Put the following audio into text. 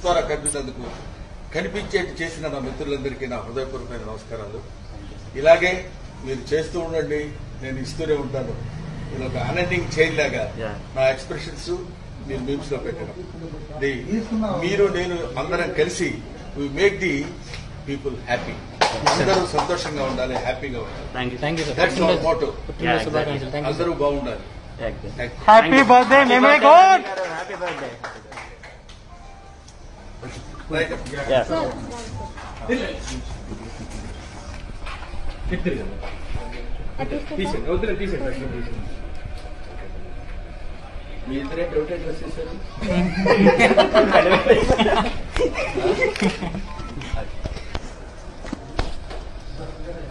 ద్వారా కనిపినందుకు కనిపించేట్టు చేసిన నా మిత్రులందరికీ నా హృదయపూర్వకమైన నమస్కారాలు ఇలాగే మీరు చేస్తూ ఉండండి నేను ఇస్తూనే ఉంటాను ఇది ఒక అనెండింగ్ చైన్ లాగా Yeah. నా ఎక్స్ప్రెషన్స్ మీరు మీమ్స్ లో పెట్టడం ది మీరు నేను అందరం కలిసి we make the people happy అందరూ సంతోషంగా ఉండాలి హ్యాపీగా ఉండాలి thank you thank you sir that's our motto పుట్టినరోజు శుభాకాంక్షలు థ్యాంక్ యూ అందరూ బాగుండాలి exact Thank you. Happy birthday మేమే గోడ్ హ్యాపీ బర్త్డే Right. మీ ఇద్దరే డౌటే డ్రెస్ చేశారు